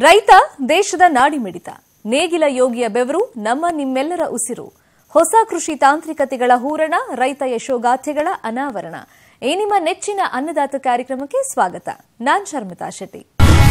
ರೈತ ದೇಶದ ನಾಡಿಮಿಡಿತ ನೇಗಿಲ ಯೋಗಿಯ ಬೆವರು ನಮ್ಮ ನಿಮ್ಮೆಲ್ಲರ ಉಸಿರು ಹೊಸ ಕೃಷಿ ತಾಂತ್ರಿಕತೆಗಳ ಹೂರಣ ರೈತ ಯಶೋಗಾಥೆಗಳ ಅನಾವರಣ ಈ ನಿಮ್ಮ ನೆಚ್ಚಿನ ಅನ್ನದಾತ ಕಾರ್ಯಕ್ರಮಕ್ಕೆ ಸ್ವಾಗತ ನಾನ್ ಶರ್ಮಿತಾ ಶೆಟ್ಟಿ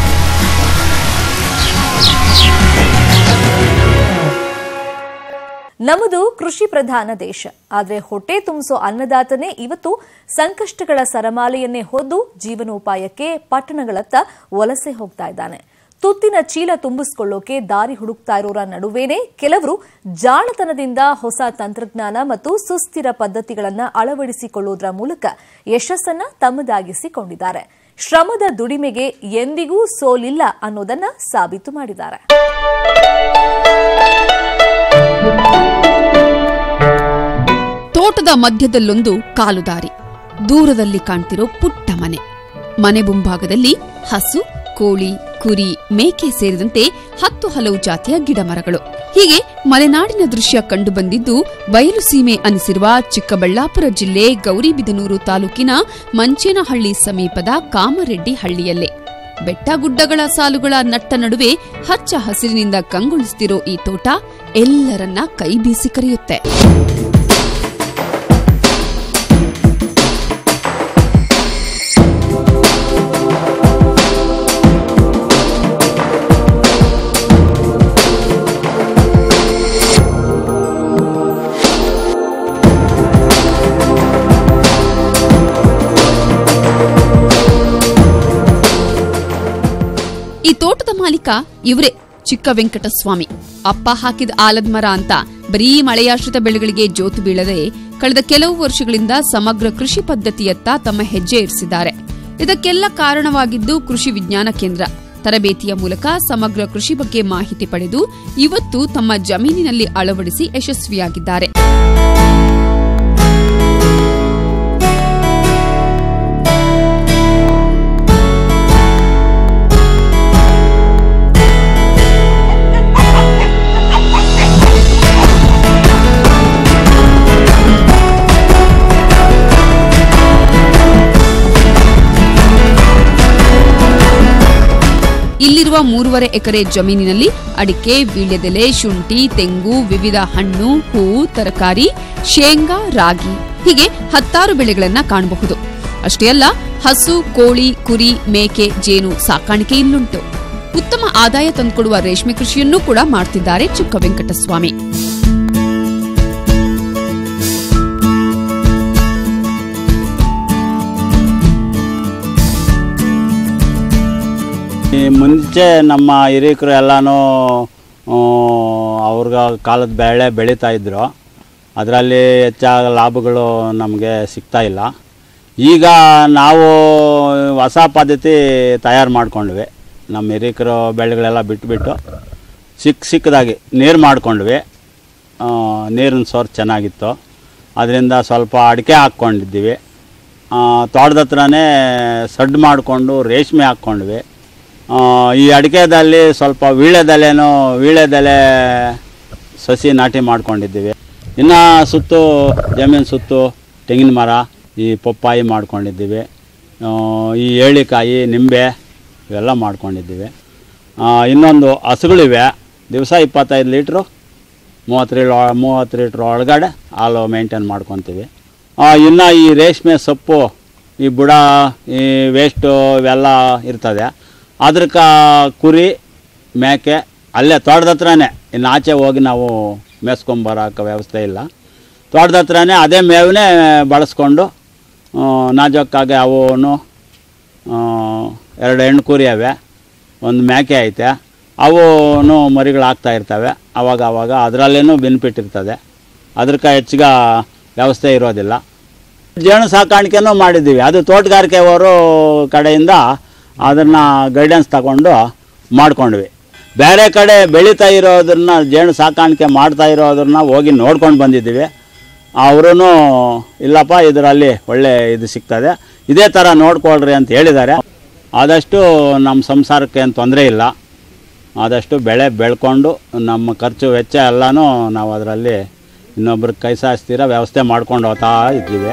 ನಮ್ಮದು ಕೃಷಿ ಪ್ರಧಾನ ದೇಶ ಆದರೆ ಹೊಟ್ಟೆ ತುಂಬಿಸೋ ಅನ್ನದಾತನೇ ಇವತ್ತು ಸಂಕಷ್ಟಗಳ ಸರಮಾಲೆಯನ್ನೇ ಹೊದ್ದು ಜೀವನೋಪಾಯಕ್ಕೆ ಪಟ್ಟಣಗಳತ್ತ ವಲಸೆ ಹೋಗ್ತಾ ಇದ್ದಾನೆ ತುತ್ತಿನ ಚೀಲ ತುಂಬಿಸಿಕೊಳ್ಳೋಕೆ ದಾರಿ ಹುಡುಕ್ತಾ ಇರೋರ ನಡುವೇನೆ ಕೆಲವರು ಜಾಣತನದಿಂದ ಹೊಸ ತಂತ್ರಜ್ಞಾನ ಮತ್ತು ಸುಸ್ಥಿರ ಪದ್ಧತಿಗಳನ್ನು ಅಳವಡಿಸಿಕೊಳ್ಳುವುದರ ಮೂಲಕ ಯಶಸ್ಸನ್ನ ತಮ್ಮದಾಗಿಸಿಕೊಂಡಿದ್ದಾರೆ ಶ್ರಮದ ದುಡಿಮೆಗೆ ಎಂದಿಗೂ ಸೋಲಿಲ್ಲ ಅನ್ನೋದನ್ನ ಸಾಬೀತು ಮಾಡಿದ್ದಾರೆ ತೋಟದ ಮಧ್ಯದಲ್ಲೊಂದು ಕಾಲುದಾರಿ ದೂರದಲ್ಲಿ ಕಾಣ್ತಿರೋ ಪುಟ್ಟ ಮನೆ ಮನೆ ಮುಂಭಾಗದಲ್ಲಿ ಹಸು ಕೋಳಿ ಕುರಿ ಮೇಕೆ ಸೇರಿದಂತೆ ಹತ್ತು ಹಲವು ಜಾತಿಯ ಗಿಡಮರಗಳು ಹೀಗೆ ಮಲೆನಾಡಿನ ದೃಶ್ಯ ಕಂಡುಬಂದಿದ್ದು ಬಯಲು ಸೀಮೆ ಅನಿಸಿರುವ ಚಿಕ್ಕಬಳ್ಳಾಪುರ ಜಿಲ್ಲೆ ಗೌರಿಬಿದನೂರು ತಾಲೂಕಿನ ಮಂಚೇನಹಳ್ಳಿ ಸಮೀಪದ ಕಾಮರೆಡ್ಡಿ ಹಳ್ಳಿಯಲ್ಲೇ ಬೆಟ್ಟಗುಡ್ಡಗಳ ಸಾಲುಗಳ ನಟ್ಟ ನಡುವೆ ಹಚ್ಚ ಹಸಿರಿನಿಂದ ಕಂಗೊಳಿಸುತ್ತಿರೋ ಈ ತೋಟ ಎಲ್ಲರನ್ನ ಕೈ ಬೀಸಿ ಕರೆಯುತ್ತೆ ಈ ತೋಟದ ಮಾಲೀಕ ಇವರೇ ಚಿಕ್ಕ ವೆಂಕಟಸ್ವಾಮಿ ಅಪ್ಪ ಹಾಕಿದ ಆಲದ ಮರ ಅಂತ ಬರೀ ಮಳೆಯಾಶ್ರಿತ ಬೆಳೆಗಳಿಗೆ ಜೋತು ಬೀಳದೆ ಕಳೆದ ಕೆಲವು ವರ್ಷಗಳಿಂದ ಸಮಗ್ರ ಕೃಷಿ ಪದ್ಧತಿಯತ್ತ ತಮ್ಮ ಹೆಜ್ಜೆ ಇರಿಸಿದ್ದಾರೆ ಇದಕ್ಕೆಲ್ಲ ಕಾರಣವಾಗಿದ್ದು ಕೃಷಿ ವಿಜ್ಞಾನ ಕೇಂದ್ರ ತರಬೇತಿಯ ಮೂಲಕ ಸಮಗ್ರ ಕೃಷಿ ಬಗ್ಗೆ ಮಾಹಿತಿ ಪಡೆದು ಇವತ್ತು ತಮ್ಮ ಜಮೀನಿನಲ್ಲಿ ಅಳವಡಿಸಿ ಯಶಸ್ವಿಯಾಗಿದ್ದಾರೆ ಇಲ್ಲಿರುವ ಮೂರುವರೆ ಎಕರೆ ಜಮೀನಿನಲ್ಲಿ ಅಡಿಕೆ ವೀಳ್ಯದೆಲೆ ಶುಂಠಿ ತೆಂಗು ವಿವಿಧ ಹಣ್ಣು ಹೂವು ತರಕಾರಿ ಶೇಂಗಾ ರಾಗಿ ಹೀಗೆ ಹತ್ತಾರು ಬೆಳೆಗಳನ್ನ ಕಾಣಬಹುದು ಅಷ್ಟೇ ಅಲ್ಲ ಹಸು ಕೋಳಿ ಕುರಿ ಮೇಕೆ ಜೇನು ಸಾಕಾಣಿಕೆ ಇಲ್ಲುಂಟು ಉತ್ತಮ ಆದಾಯ ತಂದುಕೊಡುವ ರೇಷ್ಮೆ ಕೃಷಿಯನ್ನೂ ಕೂಡ ಮಾಡ್ತಿದ್ದಾರೆ ಚಿಕ್ಕ ವೆಂಕಟಸ್ವಾಮಿ ಈ ಮುಂಚೆ ನಮ್ಮ ಹಿರೀಕರು ಎಲ್ಲನೂ ಅವ್ರಿಗೆ ಕಾಲದ ಬೆಳೆ ಬೆಳೀತಾ ಇದ್ರು ಅದರಲ್ಲಿ ಹೆಚ್ಚಾಗ ಲಾಭಗಳು ನಮಗೆ ಸಿಗ್ತಾ ಇಲ್ಲ ಈಗ ನಾವು ಹೊಸ ಪದ್ಧತಿ ತಯಾರು ಮಾಡ್ಕೊಂಡ್ವಿ ನಮ್ಮ ಹಿರೀಕರು ಬೆಳೆಗಳೆಲ್ಲ ಬಿಟ್ಬಿಟ್ಟು ಸಿಕ್ಕ ಸಿಕ್ಕದಾಗಿ ನೀರು ಮಾಡ್ಕೊಂಡ್ವಿ ನೀರಿನ ಸೋರ್ಸ್ ಚೆನ್ನಾಗಿತ್ತು ಅದರಿಂದ ಸ್ವಲ್ಪ ಅಡಿಕೆ ಹಾಕ್ಕೊಂಡಿದ್ದೀವಿ ತೋಟದ ಹತ್ರನೇ ಸಡ್ಡು ಮಾಡಿಕೊಂಡು ರೇಷ್ಮೆ ಹಾಕ್ಕೊಂಡ್ವಿ ಆ, ಈ ಅಡಿಕೆದಲ್ಲಿ ಸ್ವಲ್ಪ ವೀಳ್ಯದೆಲೆನೂ ವೀಳ್ಯದೆಲೆ ಸಸಿ ನಾಟಿ ಮಾಡ್ಕೊಂಡಿದ್ದೀವಿ ಇನ್ನು ಸುತ್ತು ಜಮೀನು ಸುತ್ತು ತೆಂಗಿನ ಮರ ಈ ಪಪ್ಪಾಯಿ ಮಾಡ್ಕೊಂಡಿದ್ದೀವಿ ಆ, ಈ ಏಳಿಕಾಯಿ ನಿಂಬೆ ಇವೆಲ್ಲ ಮಾಡ್ಕೊಂಡಿದ್ದೀವಿ ಆ, ಇನ್ನೊಂದು ಹಸುಗಳಿವೆ ದಿವಸ ಇಪ್ಪತ್ತೈದು ಲೀಟ್ರು ಮೂವತ್ತು ಲೀಟ್ರ್ ಮೂವತ್ತು ಲೀಟ್ರ್ ಒಳಗಡೆ ಹಾಲು ಮೇಂಟೈನ್ ಮಾಡ್ಕೊತೀವಿ ಇನ್ನು ಈ ರೇಷ್ಮೆ ಸೊಪ್ಪು ಈ ಬುಡ ಈ ವೇಸ್ಟು ಇವೆಲ್ಲ ಇರ್ತದೆ ಅದ್ರಕ ಕುರಿ ಮೇಕೆ ಅಲ್ಲೇ ತೋಟದ ಹತ್ರನೇ ಇನ್ನು ಆಚೆ ಹೋಗಿ ನಾವು ಮೇಸ್ಕೊಂಬರೋಕೆ ವ್ಯವಸ್ಥೆ ಇಲ್ಲ ತೋಟದ ಹತ್ರನೇ ಅದೇ ಮೇವನ್ನೇ ಬಳಸ್ಕೊಂಡು ಆ, ನಾಜೂಕಾಗಿ ಅವನು ಎರಡು ಹೆಣ್ಣು ಕುರಿ ಅವೆ ಒಂದು ಮೇಕೆ ಐತೆ ಅವೂ ಮರಿಗಳು ಆಗ್ತಾ ಇರ್ತವೆ ಅವಾಗ ಅವಾಗ ಅದರಲ್ಲೇನೂ ಬೆನಿಫಿಟ್ ಇರ್ತದೆ ಅದಕ್ಕೆ ಹೆಚ್ಚಿಗೆ ವ್ಯವಸ್ಥೆ ಇರೋದಿಲ್ಲ ಜೇನು ಸಾಕಾಣಿಕೆನೂ ಮಾಡಿದ್ದೀವಿ ಅದು ತೋಟಗಾರಿಕೆಯವರು ಕಡೆಯಿಂದ ಅದನ್ನು ಗೈಡೆನ್ಸ್ ತಗೊಂಡು ಮಾಡ್ಕೊಂಡ್ವಿ ಬೇರೆ ಕಡೆ ಬೆಳೀತಾ ಇರೋದನ್ನ ಜೇನು ಸಾಕಾಣಿಕೆ ಮಾಡ್ತಾ ಇರೋದನ್ನ ಹೋಗಿ ನೋಡ್ಕೊಂಡು ಬಂದಿದ್ದೀವಿ ಅವರು ಇಲ್ಲಪ್ಪ ಇದರಲ್ಲಿ ಒಳ್ಳೆ ಇದು ಸಿಗ್ತದೆ ಇದೇ ಥರ ನೋಡ್ಕೊಳ್ರಿ ಅಂತ ಹೇಳಿದ್ದಾರೆ ಆದಷ್ಟು ನಮ್ಮ ಸಂಸಾರಕ್ಕೆ ಏನು ತೊಂದರೆ ಇಲ್ಲ ಆದಷ್ಟು ಬೆಳೆ ಬೆಳ್ಕೊಂಡು ನಮ್ಮ ಖರ್ಚು ವೆಚ್ಚ ಎಲ್ಲನೂ ನಾವು ಅದರಲ್ಲಿ ಇನ್ನೊಬ್ರಿಗೆ ಕೈ ಸಾಸ್ತೀರ ವ್ಯವಸ್ಥೆ ಮಾಡ್ಕೊಂಡು ಹೋಗ್ತಾ ಇದ್ದೀವಿ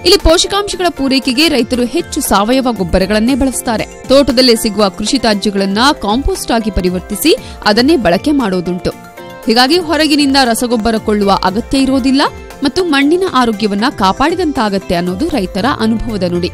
ಇಲ್ಲಿ ಪೋಷಕಾಂಶಗಳ ಪೂರೈಕೆಗೆ ರೈತರು ಹೆಚ್ಚು ಸಾವಯವ ಗೊಬ್ಬರಗಳನ್ನೇ ಬಳಸುತ್ತಾರೆ ತೋಟದಲ್ಲೇ ಸಿಗುವ ಕೃಷಿ ತ್ಯಾಜ್ಯಗಳನ್ನ ಕಾಂಪೋಸ್ಟ್ ಆಗಿ ಪರಿವರ್ತಿಸಿ ಅದನ್ನೇ ಬಳಕೆ ಮಾಡೋದುಂಟು ಹೀಗಾಗಿ ಹೊರಗಿನಿಂದ ರಸಗೊಬ್ಬರ ಕೊಳ್ಳುವ ಅಗತ್ಯ ಇರೋದಿಲ್ಲ ಮತ್ತು ಮಣ್ಣಿನ ಆರೋಗ್ಯವನ್ನ ಕಾಪಾಡಿದಂತಾಗತ್ತೆ ಅನ್ನೋದು ರೈತರ ಅನುಭವದ ನುಡಿ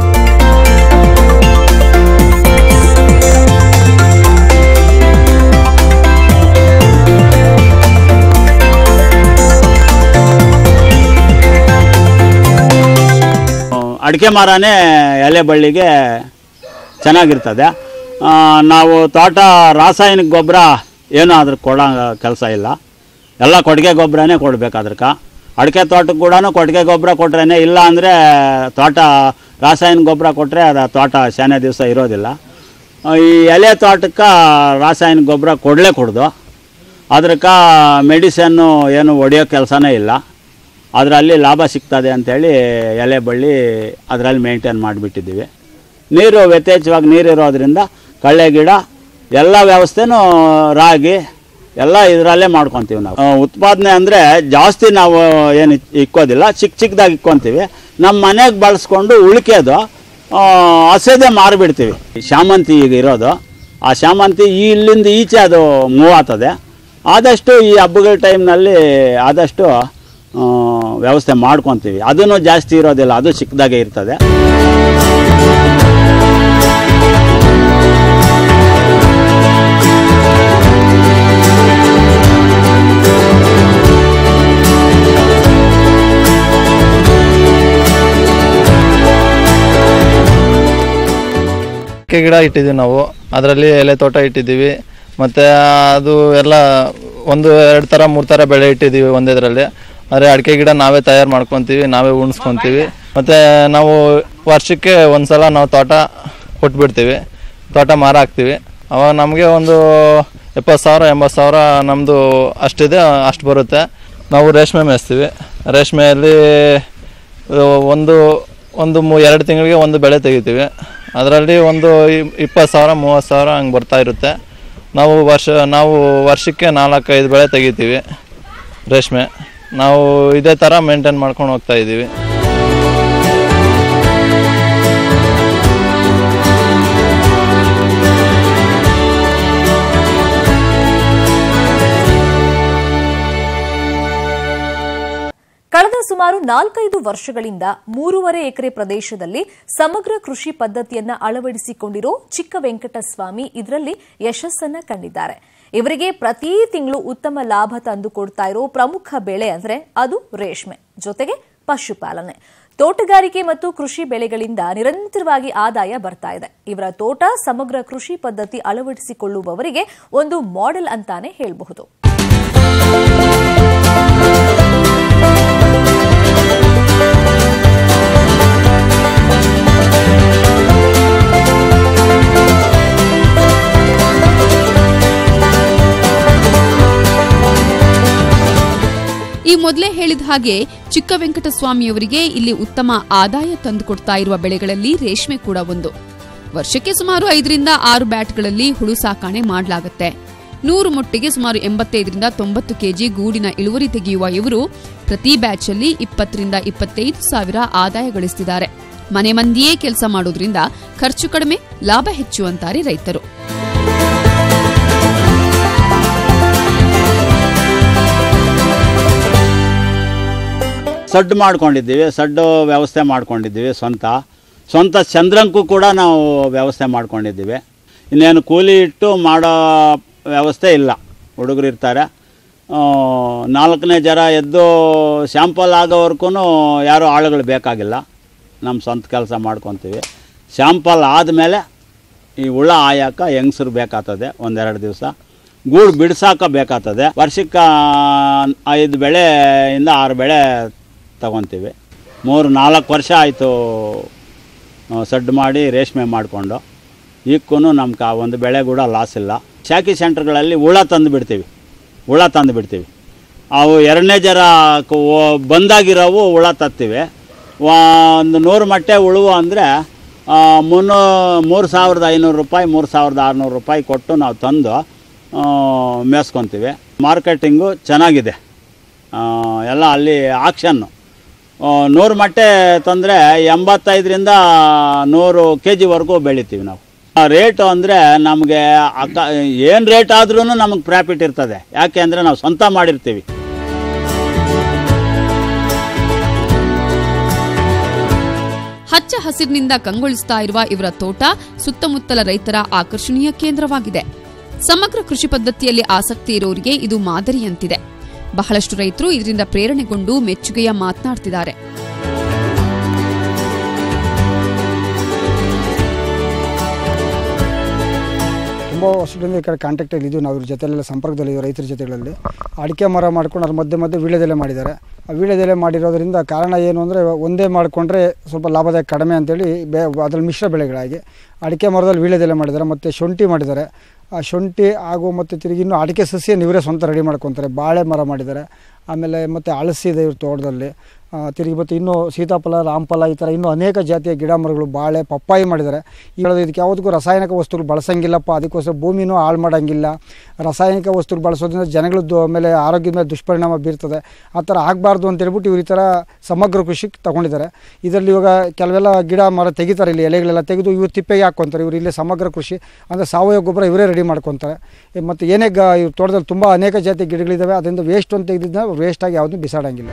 ಅಡಿಕೆ ಮರನೇ ಎಲೆ ಬಳ್ಳಿಗೆ ಚೆನ್ನಾಗಿರ್ತದೆ ಆ, ನಾವು ತೋಟ ರಾಸಾಯನಿಕ ಗೊಬ್ಬರ ಏನೂ ಅದ್ರ ಕೊಡೋ ಕೆಲಸ ಇಲ್ಲ ಎಲ್ಲ ಕೊಟ್ಟಿಗೆ ಗೊಬ್ಬರನೇ ಕೊಡ್ಬೇಕು ಅದಕ್ಕೆ ಅಡಿಕೆ ತೋಟಕ್ಕೆ ಕೂಡ ಕೊಟ್ಟಿಗೆ ಗೊಬ್ಬರ ಕೊಟ್ರೇ ಇಲ್ಲ ಅಂದರೆ ತೋಟ ರಾಸಾಯನಿಕ ಗೊಬ್ಬರ ಕೊಟ್ಟರೆ ಅದು ತೋಟ ಶಾನೆ ದಿವಸ ಇರೋದಿಲ್ಲ ಆ, ಈ ಎಲೆ ತೋಟಕ್ಕೆ ರಾಸಾಯನಿಕ ಗೊಬ್ಬರ ಕೊಡಲೇ ಕೊಡ್ದು ಅದಕ್ಕೆ ಮೆಡಿಸನ್ನು ಏನು ಹೊಡೆಯೋ ಕೆಲಸನೇ ಇಲ್ಲ ಅದರಲ್ಲಿ ಲಾಭ ಸಿಗ್ತದೆ ಅಂಥೇಳಿ ಎಲೆ ಬಳ್ಳಿ ಅದರಲ್ಲಿ ಮೇಂಟೈನ್ ಮಾಡಿಬಿಟ್ಟಿದ್ದೀವಿ ನೀರು ಯಥೇಚ್ಛವಾಗಿ ನೀರು ಇರೋದ್ರಿಂದ ಕಳ್ಳೆ ಗಿಡ ಎಲ್ಲ ವ್ಯವಸ್ಥೆನೂ ರಾಗಿ ಎಲ್ಲ ಇದರಲ್ಲೇ ಮಾಡ್ಕೊತೀವಿ ನಾವು ಆ, ಉತ್ಪಾದನೆ ಅಂದರೆ ಜಾಸ್ತಿ ನಾವು ಏನು ಇಕ್ಕೋದಿಲ್ಲ ಚಿಕ್ಕ ಚಿಕ್ಕದಾಗಿ ಇಕ್ಕೊತೀವಿ ನಮ್ಮ ಮನೆಗೆ ಬಳಸ್ಕೊಂಡು ಉಳಿಕೆದು ಹಸೆದೇ ಮಾರಿಬಿಡ್ತೀವಿ ಶಾಮಂತಿ ಈಗ ಇರೋದು ಆ ಶಾಮಂತಿ ಈ ಇಲ್ಲಿಂದ ಈಚೆ ಅದು ಮೂವ್ ಆಗ್ತದೆ ಆದಷ್ಟು ಈ ಹಬ್ಬಗಳ ಟೈಮ್ನಲ್ಲಿ ಆದಷ್ಟು ಆ, ವ್ಯವಸ್ಥೆ ಮಾಡ್ಕೊತೀವಿ ಅದನ್ನು ಜಾಸ್ತಿ ಇರೋದಿಲ್ಲ ಅದು ಚಿಕ್ಕದಾಗೆ ಇರ್ತದೆ ಅಡಿಕೆ ಗಿಡ ಇಟ್ಟಿದ್ದೀವಿ ನಾವು ಅದರಲ್ಲಿ ಎಲೆ ತೋಟ ಇಟ್ಟಿದ್ದೀವಿ ಮತ್ತು ಅದು ಎಲ್ಲ ಒಂದು ಎರಡು ಥರ ಮೂರು ಥರ ಬೆಳೆ ಇಟ್ಟಿದ್ದೀವಿ ಒಂದೇದ್ರಲ್ಲಿ ಆದರೆ ಅಡಿಕೆ ಗಿಡ ನಾವೇ ತಯಾರು ಮಾಡ್ಕೊತೀವಿ ನಾವೇ ಉಣಿಸ್ಕೊತೀವಿ ಮತ್ತು ನಾವು ವರ್ಷಕ್ಕೆ ಒಂದು ಸಲ ನಾವು ತೋಟ ಕೊಟ್ಬಿಡ್ತೀವಿ ತೋಟ ಮಾರ ಹಾಕ್ತೀವಿ ಅವಾಗ ನಮಗೆ ಒಂದು ಎಪ್ಪತ್ತು ಸಾವಿರ ಎಂಬತ್ತು ಸಾವಿರ ನಮ್ಮದು ಅಷ್ಟಿದೆ ಅಷ್ಟು ಬರುತ್ತೆ ನಾವು ರೇಷ್ಮೆ ಮೇಯಿಸ್ತೀವಿ ರೇಷ್ಮೆಯಲ್ಲಿ ಒಂದು ಒಂದು ಮೂ ಎರಡು ತಿಂಗಳಿಗೆ ಒಂದು ಬೆಳೆ ತೆಗಿತೀವಿ ಅದರಲ್ಲಿ ಒಂದು ಇ- ಇಪ್ಪತ್ತು ಸಾವಿರ ಮೂವತ್ತು ಸಾವಿರ ಹಂಗೆ ಬರ್ತಾ ಇರುತ್ತೆ ನಾವು ವರ್ಷ ನಾವು ವರ್ಷಕ್ಕೆ ನಾಲ್ಕೈದು ಬೆಳೆ ತೆಗಿತೀವಿ ರೇಷ್ಮೆ ನಾವು ಇದೇ ಥರ ಮೇಂಟೈನ್ ಮಾಡ್ಕೊಂಡು ಹೋಗ್ತಾ ಇದ್ದೀವಿ ಕಳೆದ ಸುಮಾರು ನಾಲ್ಕೈದು ವರ್ಷಗಳಿಂದ ಮೂರುವರೆ ಎಕರೆ ಪ್ರದೇಶದಲ್ಲಿ ಸಮಗ್ರ ಕೃಷಿ ಪದ್ಧತಿಯನ್ನ ಅಳವಡಿಸಿಕೊಂಡಿರೋ ಚಿಕ್ಕ ವೆಂಕಟಸ್ವಾಮಿ ಇದರಲ್ಲಿ ಯಶಸ್ಸನ್ನ ಕಂಡಿದ್ದಾರೆ ಇವರಿಗೆ ಪ್ರತಿ ತಿಂಗಳು ಉತ್ತಮ ಲಾಭ ತಂದುಕೊಡ್ತಾ ಇರೋ ಪ್ರಮುಖ ಬೆಳೆ ಅಂದ್ರೆ ಅದು ರೇಷ್ಮೆ ಜೊತೆಗೆ ಪಶುಪಾಲನೆ ತೋಟಗಾರಿಕೆ ಮತ್ತು ಕೃಷಿ ಬೆಳೆಗಳಿಂದ ನಿರಂತರವಾಗಿ ಆದಾಯ ಬರ್ತಾ ಇದೆ ಇವರ ತೋಟ ಸಮಗ್ರ ಕೃಷಿ ಪದ್ಧತಿ ಅಳವಡಿಸಿಕೊಳ್ಳುವವರಿಗೆ ಒಂದು ಮಾಡೆಲ್ ಅಂತಾನೆ ಹೇಳಬಹುದು ಈ ಮೊದಲೇ ಹೇಳಿದ ಹಾಗೆ ಚಿಕ್ಕ ವೆಂಕಟಸ್ವಾಮಿಯವರಿಗೆ ಇಲ್ಲಿ ಉತ್ತಮ ಆದಾಯ ತಂದುಕೊಡ್ತಾ ಇರುವ ಬೆಳೆಗಳಲ್ಲಿ ರೇಷ್ಮೆ ಕೂಡ ಒಂದು ವರ್ಷಕ್ಕೆ ಸುಮಾರು ಐದರಿಂದ ಆರು ಬ್ಯಾಟ್ಗಳಲ್ಲಿ ಹುಳು ಸಾಕಾಣೆ ಮಾಡಲಾಗುತ್ತೆ ನೂರು ಮೊಟ್ಟೆಗೆ ಸುಮಾರು ಎಂಬತ್ತೈದರಿಂದ ತೊಂಬತ್ತು ಕೆಜಿ ಗೂಡಿನ ಇಳುವರಿ ತೆಗೆಯುವ ಇವರು ಪ್ರತಿ ಬ್ಯಾಚ್ ಅಲ್ಲಿ ಇಪ್ಪತ್ತರಿಂದ ಇಪ್ಪತ್ತೈದು ಸಾವಿರ ಆದಾಯ ಗಳಿಸ್ತಿದ್ದಾರೆ ಮನೆ ಮಂದಿಯೇ ಕೆಲಸ ಮಾಡೋದ್ರಿಂದ ಖರ್ಚು ಕಡಿಮೆ ಲಾಭ ಹೆಚ್ಚು ಅಂತಾರೆ ರೈತರು ಸಡ್ಡು ಮಾಡ್ಕೊಂಡಿದ್ದೀವಿ ಸಡ್ಡು ವ್ಯವಸ್ಥೆ ಮಾಡ್ಕೊಂಡಿದ್ದೀವಿ ಸ್ವಂತ ಸ್ವಂತ ಚಂದ್ರಂಕು ಕೂಡ ನಾವು ವ್ಯವಸ್ಥೆ ಮಾಡ್ಕೊಂಡಿದ್ದೀವಿ ಇನ್ನೇನು ಕೂಲಿ ಇಟ್ಟು ಮಾಡೋ ವ್ಯವಸ್ಥೆ ಇಲ್ಲ ಹುಡುಗರು ಇರ್ತಾರೆ ಆ, ನಾಲ್ಕನೇ ಜರ ಎದ್ದು ಶಾಂಪಲ್ ಆಗೋವರೆಗೂ ಯಾರೂ ಆಳುಗಳು ಬೇಕಾಗಿಲ್ಲ ನಮ್ಮ ಸ್ವಂತ ಕೆಲಸ ಮಾಡ್ಕೊತೀವಿ ಶಾಂಪಲ್ ಆದಮೇಲೆ ಈ ಹುಳ ಆಯಾಕ ಹೆಂಗಸ್ರು ಬೇಕಾಗ್ತದೆ ಒಂದೆರಡು ದಿವಸ ಗೂಡು ಬಿಡ್ಸಾಕ ಬೇಕಾಗ್ತದೆ ವರ್ಷಕ್ಕೆ ಐದು ಬೆಳೆಯಿಂದ ಆರು ಬೆಳೆ ತಗೊತೀವಿ ಮೂರು ನಾಲ್ಕು ವರ್ಷ ಆಯಿತು ಸಡ್ಡು ಮಾಡಿ ರೇಷ್ಮೆ ಮಾಡಿಕೊಂಡು ಈಕ್ಕೂ ನಮ್ಗೆ ಆ ಒಂದು ಬೆಳೆ ಕೂಡ ಲಾಸ್ ಇಲ್ಲ ಶಾಖಿ ಸೆಂಟ್ರ್ಗಳಲ್ಲಿ ಹುಳ ತಂದು ಬಿಡ್ತೀವಿ ಹುಳ ತಂದು ಬಿಡ್ತೀವಿ ಅವು ಎರಡನೇ ಜರ ಕ- ಓ- ಬಂದಾಗಿರೋವು ಹುಳ ತತ್ತೀವಿ ಒಂದು ನೂರು ಮಟ್ಟೆ ಉಳುವು ಅಂದರೆ ಮುನ್ನೂ ಮೂರು ಸಾವಿರದ ಐನೂರು ರೂಪಾಯಿ ಮೂರು ಸಾವಿರದ ಆರುನೂರು ರೂಪಾಯಿ ಕೊಟ್ಟು ನಾವು ತಂದು ಆ, ಮೇಯ್ಸ್ಕೊತೀವಿ ಮಾರ್ಕೆಟಿಂಗು ಚೆನ್ನಾಗಿದೆ ಆ, ಎಲ್ಲ ಅಲ್ಲಿ ಆಕ್ಷನ್ನು ನೂರು ಮಟ್ಟೆ ತಂದರೆ ಎಂಬತ್ತೈದರಿಂದ ನೂರು ಕೆ ಜಿವರೆಗೂ ಬೆಳಿತೀವಿ ನಾವು ರೇಟು ಅಂದರೆ ನಮಗೆ ಅಕ್ಕ ಏನು ರೇಟ್ ಆದ್ರೂ ನಮಗೆ ಪ್ರಾಫಿಟ್ ಇರ್ತದೆ ಯಾಕೆ ಅಂದರೆ ನಾವು ಸ್ವಂತ ಮಾಡಿರ್ತೀವಿ ಹಚ್ಚ ಹಸಿರಿನಿಂದ ಕಂಗೊಳಿಸ್ತಾ ಇರುವ ಇವರ ತೋಟ ಸುತ್ತಮುತ್ತಲ ರೈತರ ಆಕರ್ಷಣೀಯ ಕೇಂದ್ರವಾಗಿದೆ ಸಮಗ್ರ ಕೃಷಿ ಪದ್ಧತಿಯಲ್ಲಿ ಆಸಕ್ತಿ ಇರೋರಿಗೆ ಇದು ಮಾದರಿಯಂತಿದೆ ಬಹಳಷ್ಟು ರೈತರು ಇದರಿಂದ ಪ್ರೇರಣೆಗೊಂಡು ಮೆಚ್ಚುಗೆಯ ಮಾತನಾಡ್ತಿದ್ದಾರೆ ತುಂಬ ವರ್ಷಗಳಿಂದ ಈ ಕಡೆ ಕಾಂಟ್ಯಾಕ್ಟಲ್ಲಿ ಇದ್ದು ನಾವು ಇವ್ರ ಜೊತೆಲೆಲ್ಲ ಸಂಪರ್ಕದಲ್ಲಿ ರೈತರ ಜೊತೆಗಳಲ್ಲಿ ಅಡಿಕೆ ಮರ ಮಾಡ್ಕೊಂಡು ಅದ್ರ ಮಧ್ಯೆ ಮಧ್ಯೆ ವೀಳ್ಯದೆಲೆ ಮಾಡಿದ್ದಾರೆ ಆ ವೀಳ್ಯದೆಲೆ ಮಾಡಿರೋದ್ರಿಂದ ಕಾರಣ ಏನು ಅಂದರೆ ಒಂದೇ ಮಾಡಿಕೊಂಡ್ರೆ ಸ್ವಲ್ಪ ಲಾಭದಾಯಕ ಕಡಿಮೆ ಅಂತೇಳಿ ಬೇ ಅದ್ರಲ್ಲಿ ಮಿಶ್ರ ಬೆಳೆಗಳಾಗಿ ಅಡಿಕೆ ಮರದಲ್ಲಿ ವೀಳ್ಯದೆಲೆ ಮಾಡಿದ್ದಾರೆ ಮತ್ತು ಶುಂಠಿ ಮಾಡಿದ್ದಾರೆ ಆ ಶುಂಠಿ ಹಾಗೂ ಮತ್ತು ತಿರುಗಿ ಇನ್ನೂ ಅಡಿಕೆ ಸಸ್ಯ ಇವರೇ ಸ್ವಂತ ರೆಡಿ ಮಾಡ್ಕೊತಾರೆ ಬಾಳೆ ಮರ ಮಾಡಿದ್ದಾರೆ ಆಮೇಲೆ ಮತ್ತು ಹಳಸಿ ಇದೆ ಇವ್ರ ತೋಟದಲ್ಲಿ ಆ, ತಿರುಗಿ ಮತ್ತು ಇನ್ನೂ ಸೀತಾಫಲ ರಾಮಫಲ ಈ ಥರ ಇನ್ನೂ ಅನೇಕ ಜಾತಿಯ ಗಿಡ ಮರಗಳು ಬಾಳೆ ಪಪ್ಪಾಯಿ ಮಾಡಿದ್ದಾರೆ ಈ ಹೇಳೋದು ಇದಕ್ಕೆ ಯಾವುದಕ್ಕೂ ರಾಸಾಯನಿಕ ವಸ್ತುಗಳು ಬಳಸಂಗಿಲ್ಲಪ್ಪ ಅದಕ್ಕೋಸ್ಕರ ಭೂಮಿನೂ ಹಾಳು ಮಾಡೋಂಗಿಲ್ಲ ರಾಸಾಯನಿಕ ವಸ್ತುಗಳು ಬಳಸೋದ್ರಿಂದ ಜನಗಳದ್ದು ಮೇಲೆ ಆರೋಗ್ಯದ ಮೇಲೆ ದುಷ್ಪರಿಣಾಮ ಬೀರ್ತದೆ ಆ ಥರ ಆಗಬಾರ್ದು ಅಂತ ಹೇಳ್ಬಿಟ್ಟು ಇವ್ರು ಈ ಥರ ಸಮಗ್ರ ಕೃಷಿಗೆ ತಗೊಂಡಿದ್ದಾರೆ ಇದರಲ್ಲಿ ಇವಾಗ ಕೆಲವೆಲ್ಲ ಗಿಡ ಮರ ತೆಗಿತಾರೆ ಇಲ್ಲಿ ಎಲೆಗಳೆಲ್ಲ ತೆಗೆದು ಇವ್ರು ತಿಪ್ಪೆಗೆ ಹಾಕ್ಕೊಂತಾರೆ ಇವ್ರು ಇಲ್ಲೇ ಸಮಗ್ರ ಕೃಷಿ ಅಂದರೆ ಸಾವಯವ ಗೊಬ್ಬರ ಇವರೇ ರೆಡಿ ಮಾಡ್ಕೊತಾರೆ ಈ ಮತ್ತು ಏನೇ ಗ ಇವ್ರ ತೋಟದಲ್ಲಿ ತುಂಬ ಅನೇಕ ಜಾತಿ ಗಿಡಗಳಿದ್ದಾವೆ ಅದರಿಂದ ವೇಸ್ಟ್ ಅಂತ ತೆಗೆದಿದ್ದ ವೇಸ್ಟಾಗಿ ಯಾವುದೂ ಬಿಸಾಡಂಗಿಲ್ಲ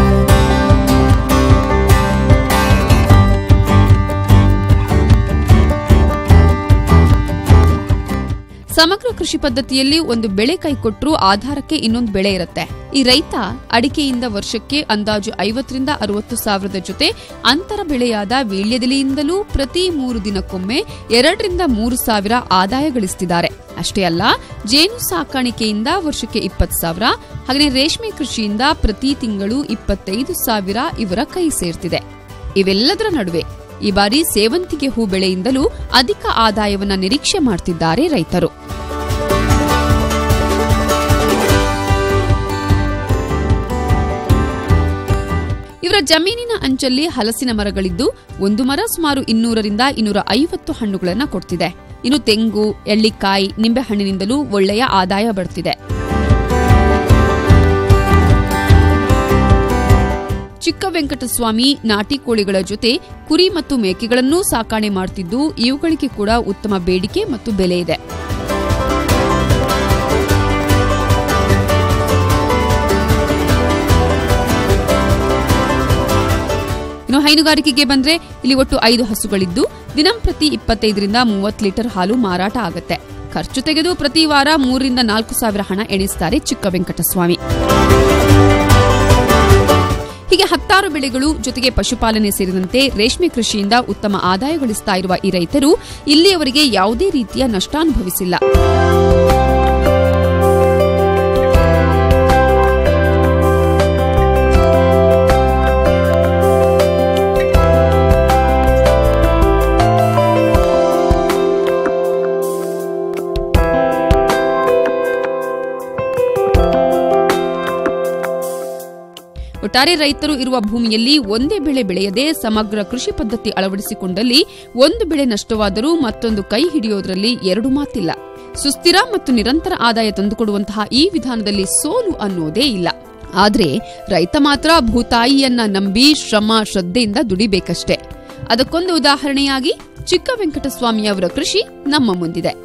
ಸಮಗ್ರ ಕೃಷಿ ಪದ್ಧತಿಯಲ್ಲಿ ಒಂದು ಬೆಳೆ ಕೈಕೊಟ್ರೂ ಆಧಾರಕ್ಕೆ ಇನ್ನೊಂದು ಬೆಳೆ ಇರುತ್ತೆ ಈ ರೈತ ಅಡಿಕೆಯಿಂದ ವರ್ಷಕ್ಕೆ ಅಂದಾಜು ಐವತ್ತರಿಂದ ಅರವತ್ತು ಸಾವಿರದ ಜೊತೆ ಅಂತರ ಬೆಳೆಯಾದ ವೀಳ್ಯದೆಲೆಯಿಂದಲೂ ಪ್ರತಿ ಮೂರು ದಿನಕ್ಕೊಮ್ಮೆ ಎರಡರಿಂದ ಮೂರು ಸಾವಿರ ಆದಾಯ ಗಳಿಸ್ತಿದ್ದಾರೆ ಅಷ್ಟೇ ಅಲ್ಲ ಜೇನು ಸಾಕಾಣಿಕೆಯಿಂದ ವರ್ಷಕ್ಕೆ ಇಪ್ಪತ್ತು ಸಾವಿರ ಹಾಗೆ ರೇಷ್ಮೆ ಕೃಷಿಯಿಂದ ಪ್ರತಿ ತಿಂಗಳು ಇಪ್ಪತ್ತೈದು ಸಾವಿರ ಇವರ ಕೈ ಸೇರ್ತಿದೆ ಇವೆಲ್ಲದರ ನಡುವೆ ಈ ಬಾರಿ ಸೇವಂತಿಗೆ ಹೂ ಬೆಳೆಯಿಂದಲೂ ಅಧಿಕ ಆದಾಯವನ್ನ ನಿರೀಕ್ಷೆ ಮಾಡ್ತಿದ್ದಾರೆ ರೈತರು ಇವರ ಜಮೀನಿನ ಅಂಚಲ್ಲಿ ಹಲಸಿನ ಮರಗಳಿದ್ದು ಒಂದು ಮರ ಸುಮಾರು ಇನ್ನೂರರಿಂದ ಇನ್ನೂರ ಐವತ್ತು ಹಣ್ಣುಗಳನ್ನ ಕೊಡ್ತಿದೆ ಇನ್ನು ತೆಂಗು ಎಳ್ಳಿಕಾಯಿ ನಿಂಬೆಹಣ್ಣಿನಿಂದಲೂ ಒಳ್ಳೆಯ ಆದಾಯ ಬರ್ತಿದೆ ಚಿಕ್ಕ ವೆಂಕಟಸ್ವಾಮಿ ನಾಟಿ ಕೋಳಿಗಳ ಜೊತೆ ಕುರಿ ಮತ್ತು ಮೇಕೆಗಳನ್ನೂ ಸಾಕಾಣೆ ಮಾಡ್ತಿದ್ದು ಇವುಗಳಿಗೆ ಕೂಡ ಉತ್ತಮ ಬೇಡಿಕೆ ಮತ್ತು ಬೆಲೆ ಇದೆ ಇನ್ನು ಹೈನುಗಾರಿಕೆಗೆ ಬಂದ್ರೆ ಇಲ್ಲಿ ಒಟ್ಟು ಐದು ಹಸುಗಳಿದ್ದು ದಿನಂಪ್ರತಿ ಇಪ್ಪತ್ತೈದರಿಂದ ಮೂವತ್ತು ಲೀಟರ್ ಹಾಲು ಮಾರಾಟ ಆಗುತ್ತೆ ಖರ್ಚು ತೆಗೆದು ಪ್ರತಿ ವಾರ ಮೂರರಿಂದ ನಾಲ್ಕು ಸಾವಿರ ಹಣ ಎಣಿಸ್ತಾರೆ ಚಿಕ್ಕ ವೆಂಕಟಸ್ವಾಮಿ ಹೀಗೆ ಹತ್ತಾರು ಬೆಳೆಗಳು ಜೊತೆಗೆ ಪಶುಪಾಲನೆ ಸೇರಿದಂತೆ ರೇಷ್ಮೆ ಕೃಷಿಯಿಂದ ಉತ್ತಮ ಆದಾಯ ಗಳಿಸ್ತಾ ಇರುವ ಈ ರೈತರು ಇಲ್ಲಿಯವರೆಗೆ ಯಾವುದೇ ರೀತಿಯ ನಷ್ಟ ಅನುಭವಿಸಿಲ್ಲ ಒಟ್ಟಾರೆ ರೈತರು ಇರುವ ಭೂಮಿಯಲ್ಲಿ ಒಂದೇ ಬೆಳೆ ಬೆಳೆಯದೆ ಸಮಗ್ರ ಕೃಷಿ ಪದ್ಧತಿ ಅಳವಡಿಸಿಕೊಂಡಲ್ಲಿ ಒಂದು ಬೆಳೆ ನಷ್ಟವಾದರೂ ಮತ್ತೊಂದು ಕೈ ಹಿಡಿಯೋದ್ರಲ್ಲಿ ಎರಡು ಮಾತಿಲ್ಲ ಸುಸ್ಥಿರ ಮತ್ತು ನಿರಂತರ ಆದಾಯ ತಂದುಕೊಡುವಂತಹ ಈ ವಿಧಾನದಲ್ಲಿ ಸೋಲು ಅನ್ನೋದೇ ಇಲ್ಲ ಆದ್ರೆ ರೈತ ಮಾತ್ರ ಭೂತಾಯಿಯನ್ನ ನಂಬಿ ಶ್ರಮ ಶ್ರದ್ಧೆಯಿಂದ ದುಡಿಬೇಕಷ್ಟೇ ಅದಕ್ಕೊಂದು ಉದಾಹರಣೆಯಾಗಿ ಚಿಕ್ಕ ವೆಂಕಟಸ್ವಾಮಿ ಅವರ ಕೃಷಿ ನಮ್ಮ ಮುಂದಿದೆ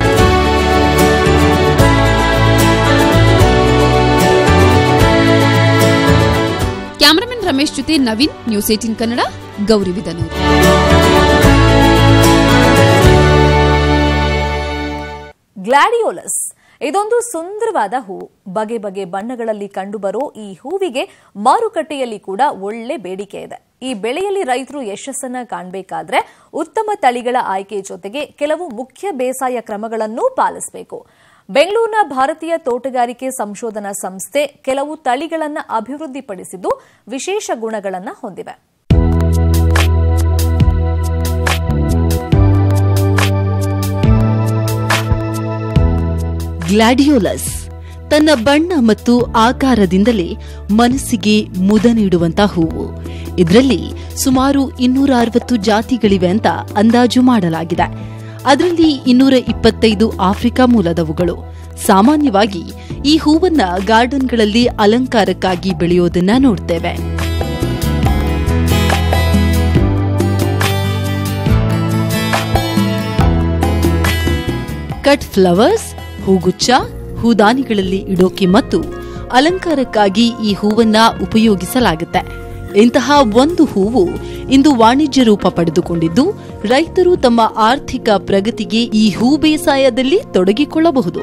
ಕ್ಯಾಮರಾಮನ್ ರಮೇಶ್ ಜೊತೆ Naveen news eighteen Kannada Gauribidanur gladiolus ಇದೊಂದು ಸುಂದರವಾದ ಹೂವು ಬಗೆ ಬಗೆ ಬಣ್ಣಗಳಲ್ಲಿ ಕಂಡುಬರೋ ಈ ಹೂವಿಗೆ ಮಾರುಕಟ್ಟೆಯಲ್ಲಿ ಕೂಡ ಒಳ್ಳೆ ಬೇಡಿಕೆ ಇದೆ ಈ ಬೆಳೆಯಲ್ಲಿ ರೈತರು ಯಶಸ್ಸನ್ನ ಕಾಣಬೇಕಾದ್ರೆ ಉತ್ತಮ ತಳಿಗಳ ಆಯ್ಕೆ ಜೊತೆಗೆ ಕೆಲವು ಮುಖ್ಯ ಬೇಸಾಯ ಕ್ರಮಗಳನ್ನು ಪಾಲಿಸಬೇಕು ಬೆಂಗಳೂರಿನ ಭಾರತೀಯ ತೋಟಗಾರಿಕೆ ಸಂಶೋಧನಾ ಸಂಸ್ಥೆ ಕೆಲವು ತಳಿಗಳನ್ನು ಅಭಿವೃದ್ಧಿಪಡಿಸಿದ್ದು ವಿಶೇಷ ಗುಣಗಳನ್ನು ಹೊಂದಿವೆ ಗ್ಲಾಡಿಯೋಲಸ್ ತನ್ನ ಬಣ್ಣ ಮತ್ತು ಆಕಾರದಿಂದಲೇ ಮನಸ್ಸಿಗೆ ಮುದ ನೀಡುವಂತ ಹೂವು ಇದರಲ್ಲಿ ಸುಮಾರು ಇನ್ನೂರ ಅರವತ್ತು ಜಾತಿಗಳಿವೆ ಅಂತ ಅಂದಾಜು ಮಾಡಲಾಗಿದೆ ಅದರಲ್ಲಿ ಇನ್ನೂರ ಇಪ್ಪತ್ತೈದು ಆಫ್ರಿಕಾ ಮೂಲದವುಗಳು ಸಾಮಾನ್ಯವಾಗಿ ಈ ಹೂವನ್ನ ಗಾರ್ಡನ್ಗಳಲ್ಲಿ ಅಲಂಕಾರಕ್ಕಾಗಿ ಬೆಳೆಯೋದನ್ನ ನೋಡ್ತೇವೆ ಕಟ್ ಫ್ಲವರ್ಸ್ ಹೂಗುಚ್ಛ ಹೂದಾನಿಗಳಲ್ಲಿ ಇಡೋಕೆ ಮತ್ತು ಅಲಂಕಾರಕ್ಕಾಗಿ ಈ ಹೂವನ್ನ ಉಪಯೋಗಿಸಲಾಗುತ್ತೆ ಇಂತಹ ಒಂದು ಹೂವು ಇಂದು ವಾಣಿಜ್ಯ ರೂಪ ಪಡೆದುಕೊಂಡಿದ್ದು ರೈತರು ತಮ್ಮ ಆರ್ಥಿಕ ಪ್ರಗತಿಗೆ ಈ ಹೂ ಬೇಸಾಯದಲ್ಲಿ ತೊಡಗಿಕೊಳ್ಳಬಹುದು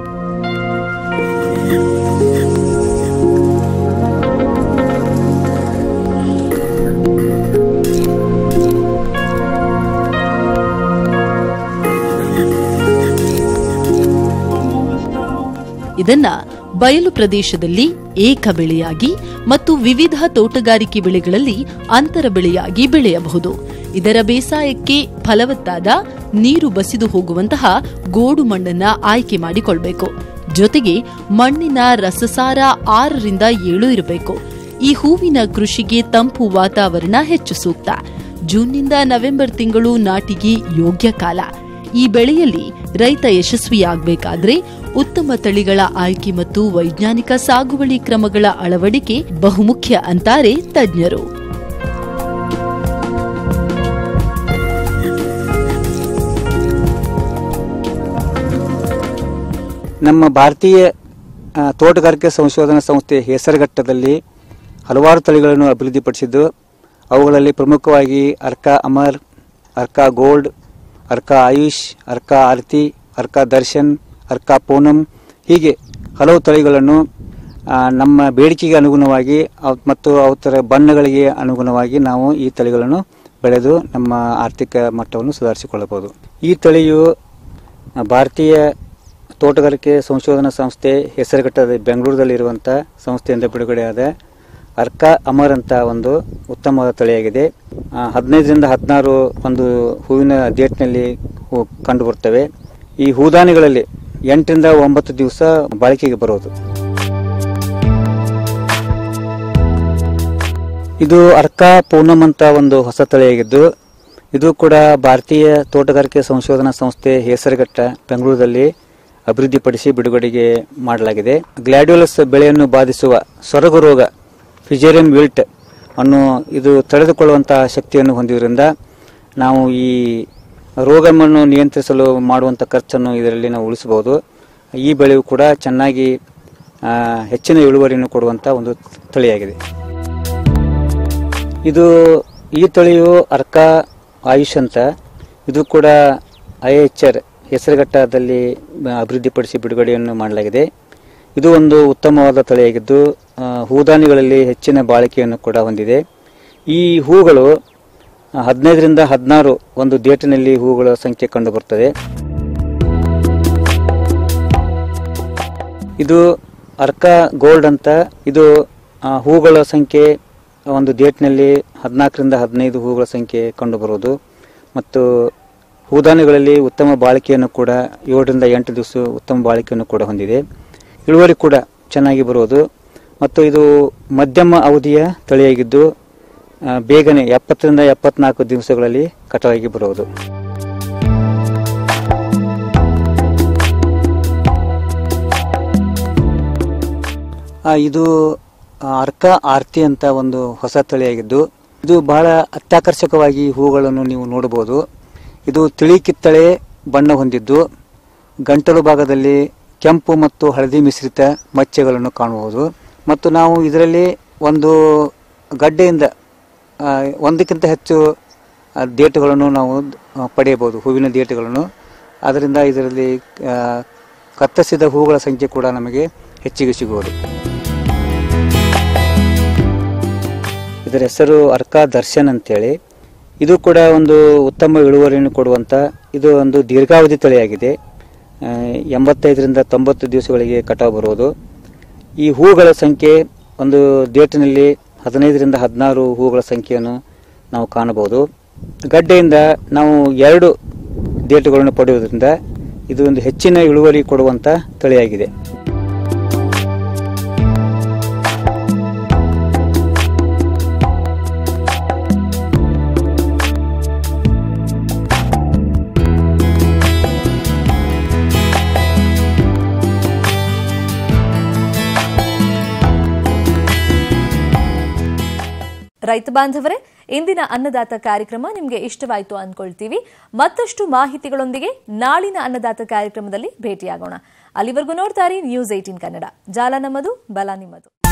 ಇದನ್ನ ಬಯಲು ಪ್ರದೇಶದಲ್ಲಿ ಏಕ ಬೆಳೆಯಾಗಿ ಮತ್ತು ವಿವಿಧ ತೋಟಗಾರಿಕೆ ಬೆಳೆಗಳಲ್ಲಿ ಅಂತರ ಬೆಳೆಯಾಗಿ ಬೆಳೆಯಬಹುದು ಇದರ ಬೇಸಾಯಕ್ಕೆ ಫಲವತ್ತಾದ ನೀರು ಬಸಿದು ಹೋಗುವಂತಹ ಗೋಡು ಮಣ್ಣನ್ನ ಆಯ್ಕೆ ಮಾಡಿಕೊಳ್ಬೇಕು ಜೊತೆಗೆ ಮಣ್ಣಿನ ರಸಸಾರ ಆರರಿಂದ ಏಳು ಇರಬೇಕು ಈ ಹೂವಿನ ಕೃಷಿಗೆ ತಂಪು ವಾತಾವರಣ ಹೆಚ್ಚು ಸೂಕ್ತ ಜೂನ್ನಿಂದ ನವೆಂಬರ್ ತಿಂಗಳು ನಾಟಿಗೆ ಯೋಗ್ಯ ಕಾಲ ಈ ಬೆಳೆಯಲ್ಲಿ ರೈತ ಯಶಸ್ವಿಯಾಗಬೇಕಾದ್ರೆ ಉತ್ತಮ ತಳಿಗಳ ಆಯ್ಕೆ ಮತ್ತು ವೈಜ್ಞಾನಿಕ ಸಾಗುವಳಿ ಕ್ರಮಗಳ ಅಳವಡಿಕೆ ಬಹುಮುಖ್ಯ ಅಂತಾರೆ ತಜ್ಞರು ನಮ್ಮ ಭಾರತೀಯ ಆ, ತೋಟಗಾರಿಕೆ ಸಂಶೋಧನಾ ಸಂಸ್ಥೆ ಹೆಸರುಘಟ್ಟದಲ್ಲಿ ಹಲವಾರು ತಳಿಗಳನ್ನು ಅಭಿವೃದ್ಧಿಪಡಿಸಿದ್ದು ಅವುಗಳಲ್ಲಿ ಪ್ರಮುಖವಾಗಿ ಅರ್ಕಾ ಅಮರ್ ಅರ್ಕಾ ಗೋಲ್ಡ್ ಅರ್ಕಾ ಆಯುಷ್ ಅರ್ಕಾ ಆರತಿ ಅರ್ಕಾ ದರ್ಶನ್ ಅರ್ಕಾ ಪೂನಂ ಹೀಗೆ ಹಲವು ತಳಿಗಳನ್ನು ಆ, ನಮ್ಮ ಬೇಡಿಕೆಗೆ ಅನುಗುಣವಾಗಿ ಅವ್- ಮತ್ತು ಅವತರ ಬಣ್ಣಗಳಿಗೆ ಅನುಗುಣವಾಗಿ ನಾವು ಈ ತಳಿಗಳನ್ನು ಬೆಳೆದು ನಮ್ಮ ಆರ್ಥಿಕ ಮಟ್ಟವನ್ನು ಸುಧಾರಿಸಿಕೊಳ್ಳಬಹುದು ಈ ತಳಿಯು ಆ, ಭಾರತೀಯ ತೋಟಗಾರಿಕೆ ಸಂಶೋಧನಾ ಸಂಸ್ಥೆ ಹೆಸರುಘಟ್ಟದ ಬೆಂಗಳೂರದಲ್ಲಿರುವಂಥ ಸಂಸ್ಥೆಯಿಂದ ಬಿಡುಗಡೆಯಾದ ಅರ್ಕಾ ಅಮರ್ ಅಂತ ಒಂದು ಉತ್ತಮವಾದ ತಳಿಯಾಗಿದೆ ಆ, ಹದಿನೈದರಿಂದ ಹದಿನಾರು ಒಂದು ಹೂವಿನ ಡೇಟ್ನಲ್ಲಿ ಹೂ ಕಂಡು ಬರ್ತವೆ ಈ ಹೂದಾನಿಗಳಲ್ಲಿ ಎಂಟರಿಂದ ಒಂಬತ್ತು ದಿವಸ ಬಾಳಿಕೆಗೆ ಬರೋದು ಇದು ಅರ್ಕಾ ಪೂನಂ ಅಂತ ಒಂದು ಹೊಸ ತಳಿಯಾಗಿದ್ದು ಇದು ಕೂಡ ಭಾರತೀಯ ತೋಟಗಾರಿಕೆ ಸಂಶೋಧನಾ ಸಂಸ್ಥೆ ಹೆಸರುಘಟ್ಟ ಬೆಂಗಳೂರಲ್ಲಿ ಅಭಿವೃದ್ಧಿಪಡಿಸಿ ಬಿಡುಗಡೆಗೆ ಮಾಡಲಾಗಿದೆ ಗ್ಲಾಡ್ಯುಲಸ್ ಬೆಳೆಯನ್ನು ಬಾಧಿಸುವ ಸೊರಗು ರೋಗ ಫಿಜೇರಿಯಂ ವಿಲ್ಟ್ ಅನ್ನು ಇದು ತಡೆದುಕೊಳ್ಳುವಂತಹ ಶಕ್ತಿಯನ್ನು ಹೊಂದಿರುವುದರಿಂದ ನಾವು ಈ ರೋಗವನ್ನು ನಿಯಂತ್ರಿಸಲು ಮಾಡುವಂಥ ಖರ್ಚನ್ನು ಇದರಲ್ಲಿ ನಾವು ಉಳಿಸಬಹುದು ಈ ಬೆಳೆಯು ಕೂಡ ಚೆನ್ನಾಗಿ ಆ, ಹೆಚ್ಚಿನ ಇಳುವರಿಯನ್ನು ಕೊಡುವಂಥ ಒಂದು ತಳಿಯಾಗಿದೆ ಇದು ಈ ತಳಿಯು ಅರ್ಕಾ ಆಯುಷ್ ಅಂತ ಇದು ಕೂಡ ಐ ಎಚ್ ಆರ್ ಹೆಸರುಘಟ್ಟದಲ್ಲಿ ಆ, ಅಭಿವೃದ್ಧಿಪಡಿಸಿ ಬಿಡುಗಡೆಯನ್ನು ಮಾಡಲಾಗಿದೆ ಇದು ಒಂದು ಉತ್ತಮವಾದ ತಳಿಯಾಗಿದ್ದು ಆ, ಹೂದಾನಿಗಳಲ್ಲಿ ಹೆಚ್ಚಿನ ಬಾಳಿಕೆಯನ್ನು ಕೂಡ ಹೊಂದಿದೆ ಈ ಹೂಗಳು ಆ, ಹದಿನೈದರಿಂದ ಹದಿನಾರು ಒಂದು ಡೇಟಿನಲ್ಲಿ ಹೂಗಳ ಸಂಖ್ಯೆ ಕಂಡು ಬರ್ತದೆ ಇದು ಅರ್ಕಾ ಗೋಲ್ಡ್ ಅಂತ ಇದು ಆ, ಹೂಗಳ ಸಂಖ್ಯೆ ಒಂದು ಡೇಟ್ನಲ್ಲಿ ಹದಿನಾಲ್ಕರಿಂದ ಹದಿನೈದು ಹೂಗಳ ಸಂಖ್ಯೆ ಕಂಡುಬರುವುದು ಮತ್ತು ಹೂದಾನಿಗಳಲ್ಲಿ ಉತ್ತಮ ಬಾಳಿಕೆಯನ್ನು ಕೂಡ ಏಳರಿಂದ ಎಂಟು ದಿವಸ ಉತ್ತಮ ಬಾಳಿಕೆಯನ್ನು ಕೂಡ ಹೊಂದಿದೆ ಇಳುವರಿ ಕೂಡ ಚೆನ್ನಾಗಿ ಬರುವುದು ಮತ್ತು ಇದು ಮಧ್ಯಮ ಅವಧಿಯ ತಳಿಯಾಗಿದ್ದು ಆ, ಬೇಗನೆ ಎಪ್ಪತ್ತರಿಂದ ಎಪ್ಪತ್ನಾಲ್ಕು ದಿವಸಗಳಲ್ಲಿ ಕಟಾವಾಗಿ ಬರುವುದು ಆ, ಇದು ಆ, ಅರ್ಕ ಆರ್ತಿ ಅಂತ ಒಂದು ಹೊಸ ತಳಿಯಾಗಿದ್ದು ಇದು ಬಹಳ ಅತ್ಯಾಕರ್ಷಕವಾಗಿ ಹೂಗಳನ್ನು ನೀವು ನೋಡಬಹುದು ಇದು ತಿಳಿ ಕಿತ್ತಳೆ ಬಣ್ಣ ಹೊಂದಿದ್ದು ಗಂಟಲು ಭಾಗದಲ್ಲಿ ಕೆಂಪು ಮತ್ತು ಹಳದಿ ಮಿಶ್ರಿತ ಮಚ್ಚೆಗಳನ್ನು ಕಾಣಬಹುದು ಮತ್ತು ನಾವು ಇದರಲ್ಲಿ ಒಂದು ಗಡ್ಡೆಯಿಂದ ಆ, ಒಂದಕ್ಕಿಂತ ಹೆಚ್ಚು ಆ, ಡೇಟುಗಳನ್ನು ನಾವು ಆ, ಪಡೆಯಬಹುದು ಹೂವಿನ ಡೇಟುಗಳನ್ನು ಅದರಿಂದ ಇದರಲ್ಲಿ ಆ, ಕತ್ತರಿಸಿದ ಹೂಗಳ ಸಂಖ್ಯೆ ಕೂಡ ನಮಗೆ ಹೆಚ್ಚಿಗೆ ಸಿಗುವುದು ಇದರ ಹೆಸರು ಅರ್ಕಾ ದರ್ಶನ್ ಅಂತೇಳಿ ಇದು ಕೂಡ ಒಂದು ಉತ್ತಮ ಇಳುವರಿಯನ್ನು ಕೊಡುವಂಥ ಇದು ಒಂದು ದೀರ್ಘಾವಧಿ ತಳಿಯಾಗಿದೆ ಆ, ಎಂಬತ್ತೈದರಿಂದ ತೊಂಬತ್ತು ದಿವಸಗಳಿಗೆ ಕಟಾವು ಬರುವುದು ಈ ಹೂಗಳ ಸಂಖ್ಯೆ ಒಂದು ಡೇಟಿನಲ್ಲಿ ಹದಿನೈದರಿಂದ ಹದಿನಾರು ಹೂಗಳ ಸಂಖ್ಯೆಯನ್ನು ನಾವು ಕಾಣಬಹುದು ಗಡ್ಡೆಯಿಂದ ನಾವು ಎರಡು ಡೇಟುಗಳನ್ನು ಪಡೆಯುವುದರಿಂದ ಇದು ಒಂದು ಹೆಚ್ಚಿನ ಇಳುವರಿ ಕೊಡುವಂಥ ತಳಿಯಾಗಿದೆ ರೈತ ಬಾಂಧವರೇ ಇಂದಿನ ಅನ್ನದಾತ ಕಾರ್ಯಕ್ರಮ ನಿಮಗೆ ಇಷ್ಟವಾಯಿತು ಅಂದ್ಕೊಳ್ತೀವಿ ಮತ್ತಷ್ಟು ಮಾಹಿತಿಗಳೊಂದಿಗೆ ನಾಳಿನ ಅನ್ನದಾತ ಕಾರ್ಯಕ್ರಮದಲ್ಲಿ ಭೇಟಿಯಾಗೋಣ ಅಲ್ಲಿವರೆಗೂ ನೋಡ್ತಾರೆ ನ್ಯೂಸ್ ಏಟೀನ್ ಕನ್ನಡ ಜಾಲ ನಮ್ಮದು ಬಲ ನಿಮ್ಮದು